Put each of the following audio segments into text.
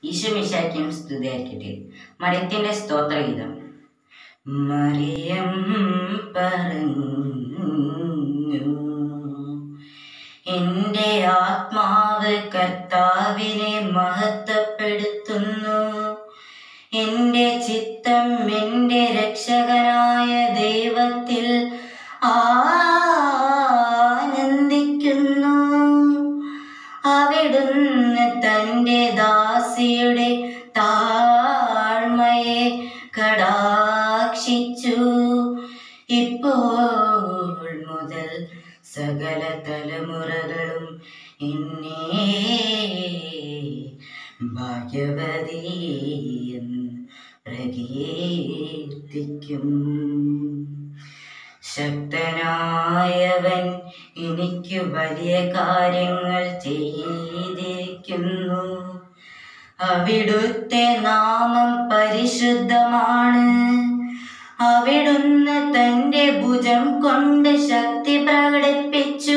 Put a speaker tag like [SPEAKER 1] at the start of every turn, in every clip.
[SPEAKER 1] ഈശോമിശാക്കും സ്തുതിയായിരിക്കട്ടെ മറിയത്തിന്റെ സ്തോത്രഗീതം മറിയം പറഞ്ഞു എന്റെ ആത്മാവ് കർത്താവിനെ മഹത്വപ്പെടുത്തുന്നു എന്റെ ചിത്തം എന്റെ രക്ഷകനായ ദൈവത്തിൽ ആനന്ദിക്കുന്നു അവിടുന്ന് തൻ്റെ ദാസിയുടെ താഴ്മയെ കടാക്ഷിച്ചു ഇപ്പോൾ മുതൽ സകല തലമുറകളും എന്നെ ഭാഗ്യവതി എന്ന് പ്രകീർത്തിക്കും ശക്തനായവൻ എനിക്ക് വലിയ കാര്യങ്ങൾ ചെയ്തിരിക്കുന്നു അവിടുത്തെ നാമം പരിശുദ്ധമാണ് അവിടുന്ന് തന്റെ ഭുജം കൊണ്ട് ശക്തി പ്രകടിപ്പിച്ചു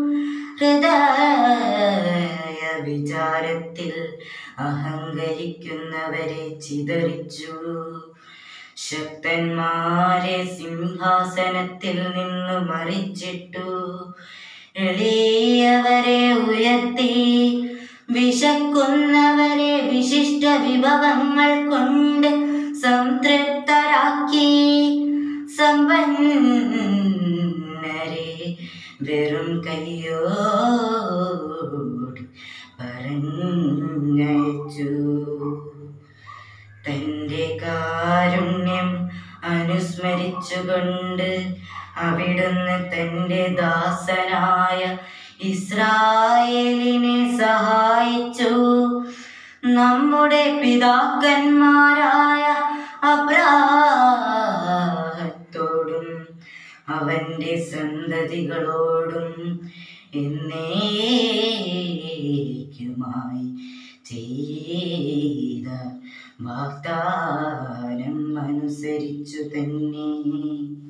[SPEAKER 1] ഹൃദയ വിചാരത്തിൽ അഹങ്കരിക്കുന്നവരെ ചിതറിച്ചു ശക്തന്മാരെ സിംഹാസനത്തിൽ നിന്ന് മറിച്ചിട്ടു എളിയവരെ ഉയർത്തി വിശക്കുന്നവരെ വിശിഷ്ട വിഭവങ്ങൾ കൊണ്ട് സംതൃപ്തരാക്കി സമ്പന്നരെ വെറും കയ്യോട് പറഞ്ഞയച്ചു തൻ്റെ കാരുണ്യം അനുസ്മരിച്ചുകൊണ്ട് അവിടുന്ന് തൻ്റെ ദാസനായ ഇസ്രായേലിനെ സഹായിച്ചു നമ്മുടെ പിതാക്കന്മാരായ അബ്രാഹത്തോടും അവൻ്റെ സന്തതികളോടും എന്നേക്കുമായി ചെയ്ത വാഗ്ദാനം അനുസരിച്ചു തന്നെ